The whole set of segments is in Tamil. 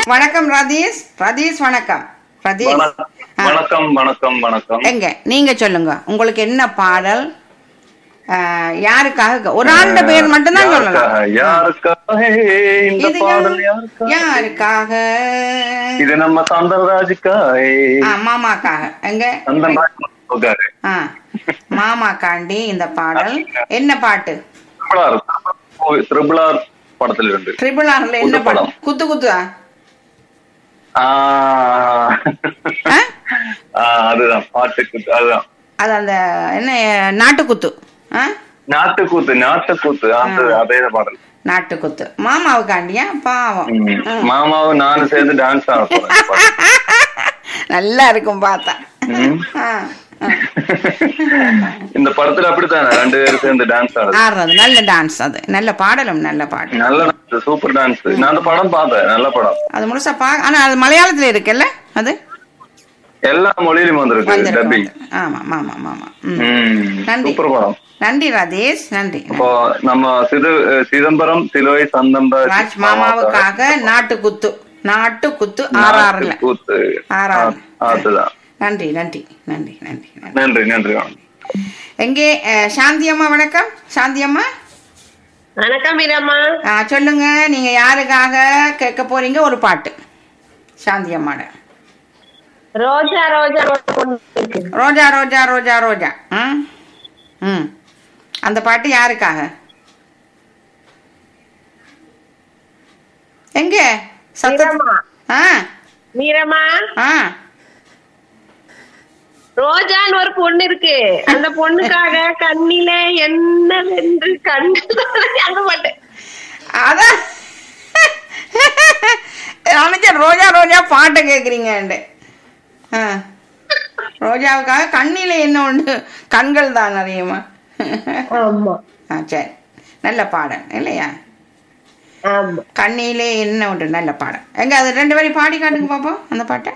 வணக்கம் ரதீஷ் ரதீஷ் வணக்கம் ரதீஷ் வணக்கம் ஆ. வணக்கம் வணக்கம் வணக்கம் எங்க நீங்க சொல்லுங்க உங்களுக்கு என்ன பாடல் ஆ, யாருக்காக ஒரு ஆண்ட பேர் மட்டும்தான் சொல்லலாம் யாருக்காக இந்த இது பாடல் யா- யாருக்காக யாருக்காக இது நம்ம சந்தரராஜுக்காக ஆ, மாமாக்காக எங்க சந்தன்ராஜ் ஆ மாமாக்காண்டி இந்த பாடல் என்ன பாட்டு ட்ரிபிள் ஆர் படத்துல இருந்து ட்ரிபிள் ஆர்ல என்ன குத்து படம் படம். குத்து குத்துதா ஆ, ஆ? ஆ, அதுதான் பாட்டுக்கு அதுதான் அது அந்த என்ன நாட்டுக்குத்து ஆ நாட்டுக்கூத்து நாட்டுக்கூத்து அந்த அதே பாடல் நாட்டுக்குத்து மாமாவுக்காண்டியா பாவம் ம். ம். மாமாவும் நானும் சேர்ந்து டான்ஸ் ஆட போறேன் இந்த பாட்டு. நல்லா இருக்கும் பார்த்தா ம். ஆ, ஆ. இந்த படத்துல அப்படித்தானே ரெண்டு பேரும் சேர்ந்து டான்ஸ் ஆடுது ஆடுறது நல்ல டான்ஸ் அது நல்ல பாடலும் நல்ல பாட்டு நல்ல டான்ஸ் சூப்பர் டான்ஸ் நான் அந்த படம் பார்த்தேன் நல்ல படம் அது முழுசா பா ஆனா அது மலையாளத்துல இருக்குல்ல அது எல்லா மொழியிலும் வந்திருக்கு வந்திருக்கு டப்பிங் வந்திருக்கு. ஆமா ஆமா ஆமா ம். நன்றி. சூப்பர் படம் நன்றி ராஜேஷ் நன்றி இப்போ நம்ம சிது சிதம்பரம் சிலுவை சந்தம்பராஜ் ராஜ் மாமாவுக்காக நாட்டுக்குத்து நாட்டுக்குத்து ஆறாறுல கூத்து ஆறாறு. ஆ, அதுதான் நன்றி நன்றி நன்றி நன்றி நன்றி நன்றி நன்றி வணக்கம். எங்கே அஹ், சாந்தி அம்மா வணக்கம் சாந்தி அம்மா வணக்கம் மீரம்மா ஆ, சொல்லுங்க நீங்க யாருக்காக கேட்க போறீங்க ஒரு பாட்டு சாந்தி அம்மாட ரோஜா ரோஜா ஒரு பொண்ணு இருக்கு. ரோஜா ரோஜா ரோஜா ரோஜா ம் ம் அந்த பாட்டு யாருக்காக எங்க சத்த மீரம்மா ஆ மீரம்மா ஆ ரோஜான்னு ஒரு பொண்ணு இருக்கு அந்த பொண்ணுக்காக கண்ணிலே என்ன வென்று கண்டு அந்த பாட்டு அதான் நினைச்சேன் ரோஜா ரோஜா பாட்டை கேட்குறீங்க ஆ ரோஜாவுக்காக கண்ணில என்ன உண்டு கண்கள் தான் நிறையமா ஆமா ஆ சரி நல்ல பாடம் இல்லையா ஆமா கண்ணிலே என்ன உண்டு நல்ல பாடம் எங்க அது ரெண்டு பேரும் பாடி காட்டுங்க பாப்போம் அந்த பாட்டை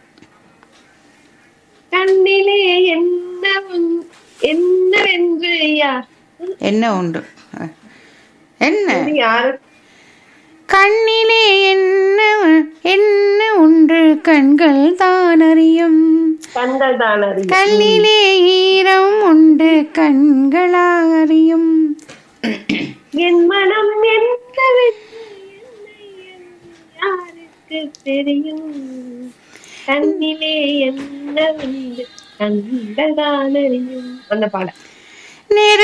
கண்ணிலே என்ன உன்- என்ன வென்று யார் என்ன உண்டு ஆ. என்ன இது யாரு கண்ணிலே என்ன என்ன உண்டு கண்கள் தான் அறியும் கண்கள் தான் அறியும் கல்லிலே ஈரம் உண்டு கண்களாக அறியும் என் மனம் என்ன வென்று என்னை யாருக்கு தெரியும் கண்ணிலே என்ன உண்டு கண்கள் தான் அறியும் அந்த பாடம் நெரு